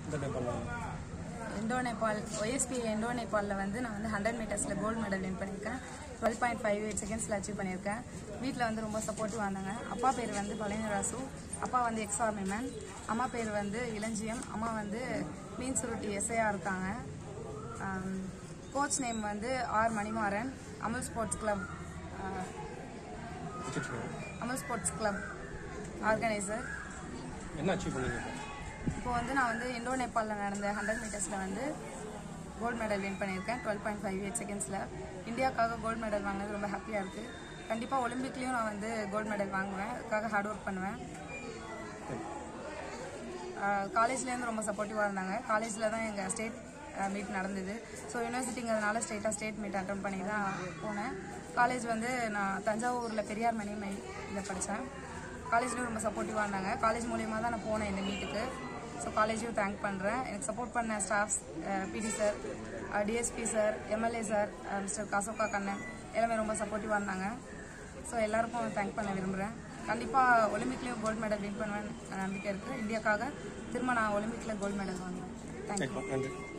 இந்த டைம் பண்ணலாம் Indo Nepal YSP Indo நேபாளில் வந்து நான் வந்து ஹண்ட்ரட் மீட்டர்ஸில் கோல்டு மெடல் வின் பண்ணியிருக்கேன் டுவெல் பாயிண்ட் ஃபைவ் எயிட் செகண்ட்ஸில் அச்சீவ் பண்ணியிருக்கேன் வீட்டில் வந்து ரொம்ப சப்போர்ட்டிவாக இருந்தாங்க அப்பா பேர் வந்து பழனி ராசு அப்பா வந்து எக்ஸ் ஆர்மி மேன் அம்மா பேர் வந்து இளஞ்சியம் அம்மா வந்து மீன் சுருட்டி எஸ்ஐயாக இருக்காங்க கோச் நேம் வந்து R Manimaran Amul sports club வச்சுட்டு அமுல் ஸ்போர்ட்ஸ் கிளப் ஆர்கனைசர் என்ன அச்சீவ் பண்ணீங்க இப்போ? இப்போ வந்து நான் வந்து இண்டோ நேபாளில் நடந்த ஹண்ட்ரட் மீட்டர்ஸில் வந்து கோல்டு மெடல் வின் பண்ணியிருக்கேன் டுவெல் பாயிண்ட் ஃபைவ் எயிட் செகண்ட்ஸில் இந்தியாவுக்காக கோல்டு மெடல் வாங்கினது ரொம்ப ஹாப்பியாக இருக்குது கண்டிப்பாக ஒலிம்பிக்லேயும் நான் வந்து கோல்டு மெடல் வாங்குவேன் அதுக்காக ஹார்ட் ஒர்க் பண்ணுவேன் காலேஜ்லேருந்து ரொம்ப சப்போர்ட்டிவாக இருந்தாங்க காலேஜில் தான் எங்கள் ஸ்டேட் மீட் நடந்தது ஸோ யூனிவர்சிட்டிங்கிறதுனால ஸ்டேட்டாக ஸ்டேட் மீட் அட்டன் பண்ணி தான் போனேன் காலேஜ் வந்து நான் தஞ்சாவூரில் பெரியார் மணிமை இதில் படித்தேன் காலேஜ்லேயும் ரொம்ப சப்போர்ட்டிவாக இருந்தாங்க காலேஜ் மூலியமாக தான் நான் போனேன் இந்த மீட்டுக்கு ஸோ காலேஜையும் தேங்க் பண்ணுறேன் எனக்கு சப்போர்ட் பண்ண staffs PT sir DSP sir MLA sir mister காசோக்கா கண்ணன் எல்லாமே ரொம்ப சப்போர்ட்டிவாக இருந்தாங்க ஸோ எல்லாருக்கும் தேங்க் பண்ண விரும்புகிறேன் கண்டிப்பாக ஒலிம்பிக்லேயும் கோல்டு மெடல் வின் பண்ணுவேன் நம்பிக்கை இருக்குது இந்தியாக்காக திரும்ப நான் ஒலிம்பிக்கில் கோல்டு மெடல் வாங்குவேன் தேங்க்யூ நன்றி